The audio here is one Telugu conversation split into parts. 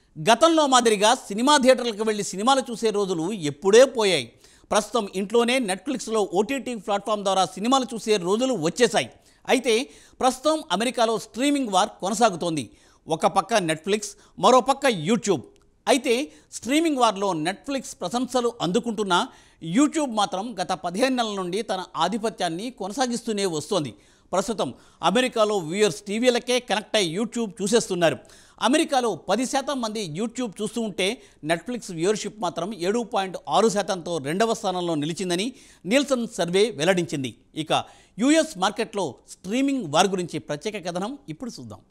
గతంలో మాదిరిగా సినిమా థియేటర్లకు వెళ్ళి సినిమాలు చూసే రోజులు ఎప్పుడే పోయాయి ప్రస్తుతం ఇంట్లోనే నెట్ఫ్లిక్స్లో ఓటీటీ ప్లాట్ఫామ్ ద్వారా సినిమాలు చూసే రోజులు వచ్చేశాయి అయితే ప్రస్తుతం అమెరికాలో స్ట్రీమింగ్ వార్ కొనసాగుతోంది ఒక పక్క నెట్ఫ్లిక్స్ మరో పక్క యూట్యూబ్ అయితే స్ట్రీమింగ్ వార్లో నెట్ఫ్లిక్స్ ప్రశంసలు అందుకుంటున్న యూట్యూబ్ మాత్రం గత పదిహేను నెలల నుండి తన ఆధిపత్యాన్ని కొనసాగిస్తూనే వస్తోంది ప్రస్తుతం అమెరికాలో వ్యూయర్స్ టీవీలకే కనెక్ట్ అయ్యి యూట్యూబ్ చూసేస్తున్నారు అమెరికాలో పది శాతం మంది యూట్యూబ్ చూస్తూ ఉంటే నెట్ఫ్లిక్స్ వ్యూయర్షిప్ మాత్రం ఏడు పాయింట్ ఆరు శాతంతో రెండవ స్థానంలో నిలిచిందని నీల్సన్ సర్వే వెల్లడించింది ఇక యుఎస్ మార్కెట్లో స్ట్రీమింగ్ వార్ గురించి ప్రత్యేక కథనం ఇప్పుడు చూద్దాం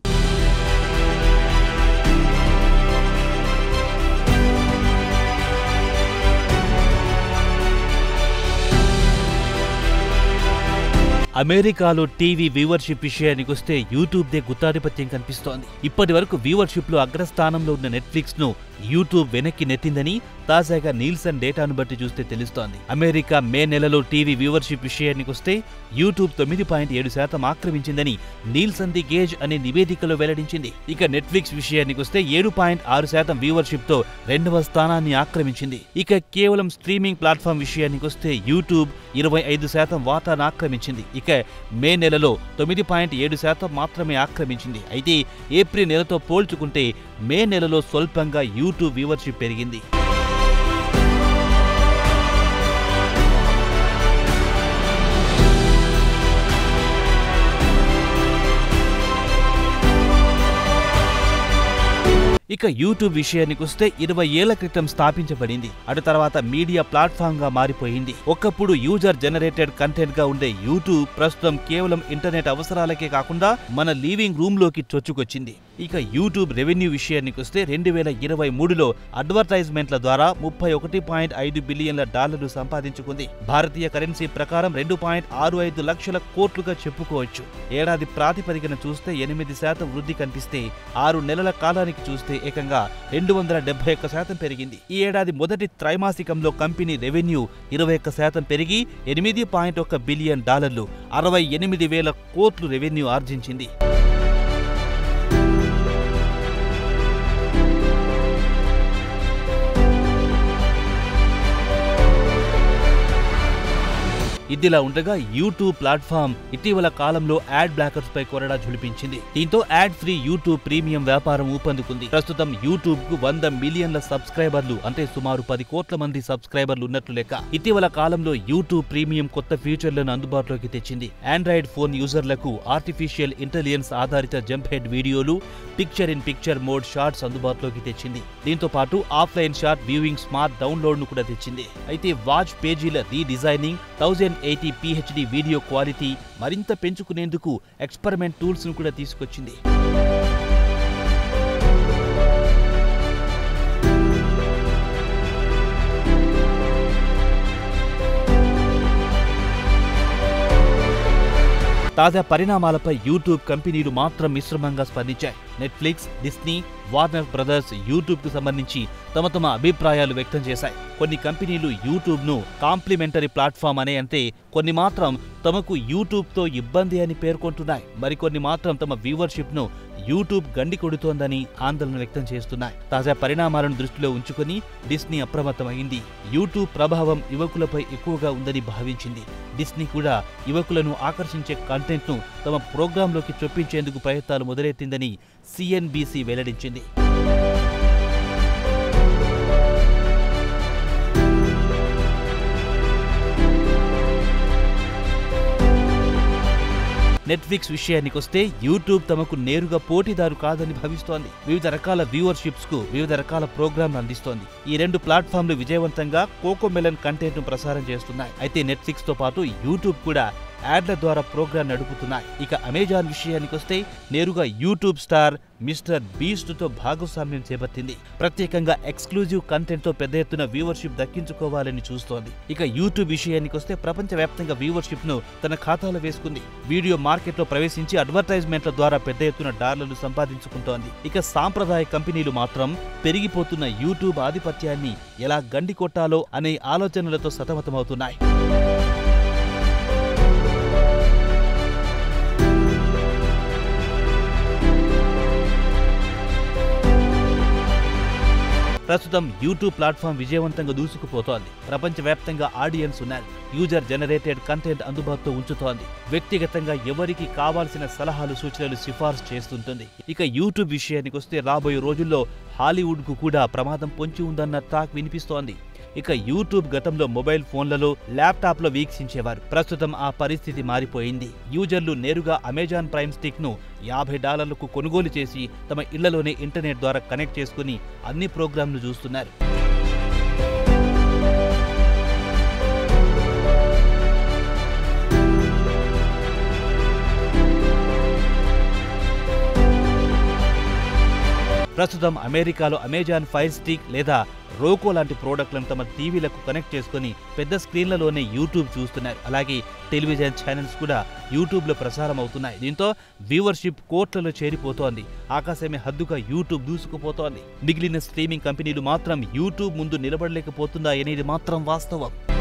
అమెరికాలో టీవీ వ్యూవర్షిప్ విషయానికి వస్తే యూట్యూబ్ దే గుత్తాధిపత్యం కనిపిస్తోంది ఇప్పటి వరకు వ్యూవర్షిప్ లో అగ్రస్థానంలో ఉన్న నెట్ఫ్లిక్స్ ను యూట్యూబ్ వెనక్కి నెట్టిందని తాజాగా నీల్సన్ డేటాను బట్టి చూస్తే తెలుస్తోంది అమెరికా మే నెలలో టీవీ వ్యూవర్షిప్ విషయానికి వస్తే యూట్యూబ్ తొమ్మిది పాయింట్ ఏడు శాతం ఆక్రమించిందని నీల్సన్ ది గేజ్ అనే నివేదికలో వెల్లడించింది ఇక నెట్ఫ్లిక్స్ విషయానికి వస్తే ఏడు పాయింట్ ఆరు శాతం వ్యూవర్షిప్ తో రెండవ స్థానాన్ని ఆక్రమించింది ఇక కేవలం స్ట్రీమింగ్ ప్లాట్ఫామ్ విషయానికి వస్తే యూట్యూబ్ ఇరవై ఐదు శాతం వాటాను ఆక్రమించింది ఇక మే నెలలో తొమ్మిది పాయింట్ ఏడు శాతం మాత్రమే ఆక్రమించింది అయితే ఏప్రిల్ నెలతో పోల్చుకుంటే మే నెలలో స్వల్పంగా యూట్యూబ్ వ్యూవర్షిప్ పెరిగింది ఇక యూట్యూబ్ విషయానికి వస్తే ఇరవై ఏళ్ల క్రితం స్థాపించబడింది అటు తర్వాత మీడియా ప్లాట్ఫామ్ గా మారిపోయింది ఒకప్పుడు యూజర్ జనరేటెడ్ కంటెంట్ గా ఉండే యూట్యూబ్ ప్రస్తుతం కేవలం ఇంటర్నెట్ అవసరాలకే కాకుండా మన లీవింగ్ రూమ్ లోకి చొచ్చుకొచ్చింది ఇక యూట్యూబ్ రెవెన్యూ విషయానికి వస్తే రెండు వేల ఇరవై మూడులో అడ్వర్టైజ్మెంట్ల ద్వారా ముప్పై ఒకటి పాయింట్ ఐదు బిలియన్ల డాలర్లు సంపాదించుకుంది భారతీయ కరెన్సీ ప్రకారం రెండు పాయింట్ ఆరు ఐదు లక్షల కోట్లుగా చెప్పుకోవచ్చు ఏడాది ప్రాతిపదికన చూస్తే ఎనిమిది శాతం వృద్ధి కనిపిస్తే ఆరు నెలల కాలానికి చూస్తే ఏకంగా రెండు వందల డెబ్బై ఒక్క శాతం పెరిగింది ఈ ఏడాది మొదటి త్రైమాసికంలో కంపెనీ రెవెన్యూ ఇరవై ఒక్క శాతం పెరిగి ఎనిమిది పాయింట్ ఒక్క బిలియన్ డాలర్లు అరవై ఎనిమిది వేల కోట్లు రెవెన్యూ ఆర్జించింది ఇదిలా ఉండగా యూట్యూబ్ ప్లాట్ఫామ్ ఇటీవల కాలంలో యాడ్ బ్లాకర్స్ పై కొరడా ఝులిపించింది దీంతో యాడ్ ఫ్రీ యూట్యూబ్ ప్రీమియం వ్యాపారం ఊపందుకుంది ప్రస్తుతం యూట్యూబ్ కు వంద మిలియన్ల సబ్స్క్రైబర్లు అంటే సుమారు పది కోట్ల మంది సబ్స్క్రైబర్లు ఉన్నట్లు లెక్క ఇటీవల కాలంలో యూట్యూబ్ ప్రీమియం కొత్త ఫీచర్లను అందుబాటులోకి తెచ్చింది ఆండ్రాయిడ్ ఫోన్ యూజర్లకు ఆర్టిఫిషియల్ ఇంటెలిజెన్స్ ఆధారిత jump ahead videos picture in picture mode shorts అందుబాటులోకి తెచ్చింది దీంతో పాటు offline short viewing smart download ను కూడా తెచ్చింది అయితే వాచ్ పేజీల రీడిజైనింగ్ thousand eighty p HD video quality మరింత పెంచుకునేందుకు ఎక్స్పెరిమెంట్ టూల్స్ ను కూడా తీసుకొచ్చింది తాజా పరిణామాలపై యూట్యూబ్ కంపెనీలు మాత్రం మిశ్రమంగా స్పందించాయి Netflix Disney Warner Brothers YouTube కు సంబంధించి తమ తమ అభిప్రాయాలు వ్యక్తం చేశాయి కొన్ని కంపెనీలు యూట్యూబ్ ను కాంప్లిమెంటరీ ప్లాట్ఫామ్ అనే అంటే కొన్ని మాత్రం తమకు యూట్యూబ్ తో ఇబ్బంది అని పేర్కొంటున్నాయి మరికొన్ని మాత్రం తమ వ్యూవర్షిప్ ను యూట్యూబ్ గండి కొడుతోందని ఆందోళన వ్యక్తం చేస్తున్నాయి తాజా పరిణామాలను దృష్టిలో ఉంచుకొని డిస్నీ అప్రమత్తమైంది యూట్యూబ్ ప్రభావం యువకులపై ఎక్కువగా ఉందని భావించింది డిస్నీ కూడా యువకులను ఆకర్షించే కంటెంట్ ను తమ ప్రోగ్రాంలోకి చొప్పించేందుకు ప్రయత్నాలు మొదలెట్టిందని సిఎన్బిసి వెల్లడించింది నెట్ఫ్లిక్స్ విషయానికి వస్తే యూట్యూబ్ తమకు నేరుగా పోటీదారు కాదని భావిస్తోంది వివిధ రకాల వ్యూవర్షిప్స్ కు వివిధ రకాల ప్రోగ్రాంలు అందిస్తోంది ఈ రెండు ప్లాట్ఫామ్లు విజయవంతంగా కోకోమెలన్ కంటెంట్ ను ప్రసారం చేస్తున్నాయి అయితే నెట్ఫ్లిక్స్ తో పాటు యూట్యూబ్ కూడా యాడ్ల ద్వారా ప్రోగ్రాం నడుపుతున్నాయి ఇక అమెజాన్ విషయానికి వస్తే నేరుగా యూట్యూబ్ స్టార్ మిస్టర్ బీస్ట్ తో భాగస్వామ్యం చేపట్టింది ప్రత్యేకంగా ఎక్స్క్లూజివ్ కంటెంట్ తో పెద్ద ఎత్తున వ్యూవర్షిప్ దక్కించుకోవాలని చూస్తోంది ఇక యూట్యూబ్ విషయానికి వస్తే ప్రపంచవ్యాప్తంగా వ్యూవర్షిప్ ను తన ఖాతాలో వేసుకుంది వీడియో మార్కెట్ లో ప్రవేశించి అడ్వర్టైజ్మెంట్ల ద్వారా పెద్ద ఎత్తున డాలర్లు సంపాదించుకుంటోంది ఇక సాంప్రదాయ కంపెనీలు మాత్రం పెరిగిపోతున్న యూట్యూబ్ ఆధిపత్యాన్ని ఎలా గండి కొట్టాలో అనే ఆలోచనలతో సతమతమవుతున్నాయి ప్రస్తుతం యూట్యూబ్ ప్లాట్ఫామ్ విజయవంతంగా దూసుకుపోతోంది ప్రపంచవ్యాప్తంగా ఆడియన్స్ ఉన్నారు యూజర్ జనరేటెడ్ కంటెంట్ అందుబాటులో ఉంచుతోంది వ్యక్తిగతంగా ఎవరికి కావాల్సిన సలహాలు సూచనలు సిఫార్సు చేస్తుంటుంది ఇక యూట్యూబ్ విషయానికి వస్తే రాబోయే రోజుల్లో హాలీవుడ్ కు కూడా ప్రమాదం పొంచి ఉందన్న టాక్ వినిపిస్తోంది ఇక యూట్యూబ్ గతంలో మొబైల్ ఫోన్లలో ల్యాప్టాప్లో వీక్షించేవారు ప్రస్తుతం ఆ పరిస్థితి మారిపోయింది యూజర్లు నేరుగా అమెజాన్ ప్రైమ్ స్టిక్ ను యాభై డాలర్లకు కొనుగోలు చేసి తమ ఇళ్లలోనే ఇంటర్నెట్ ద్వారా కనెక్ట్ చేసుకుని అన్ని ప్రోగ్రాంలు చూస్తున్నారు ప్రస్తుతం అమెరికాలో అమెజాన్ ఫైర్ స్టిక్ లేదా రోకో లాంటి ప్రోడక్ట్లను తమ టీవీలకు కనెక్ట్ చేసుకుని పెద్ద స్క్రీన్లలోనే యూట్యూబ్ చూస్తున్నారు అలాగే టెలివిజన్ ఛానల్స్ కూడా యూట్యూబ్లో ప్రసారం అవుతున్నాయి దీంతో వ్యూవర్షిప్ కోట్లలో చేరిపోతోంది ఆకాశమే హద్దుగా యూట్యూబ్ దూసుకుపోతోంది మిగిలిన స్ట్రీమింగ్ కంపెనీలు మాత్రం యూట్యూబ్ ముందు నిలబడలేకపోతుందా అనేది మాత్రం వాస్తవం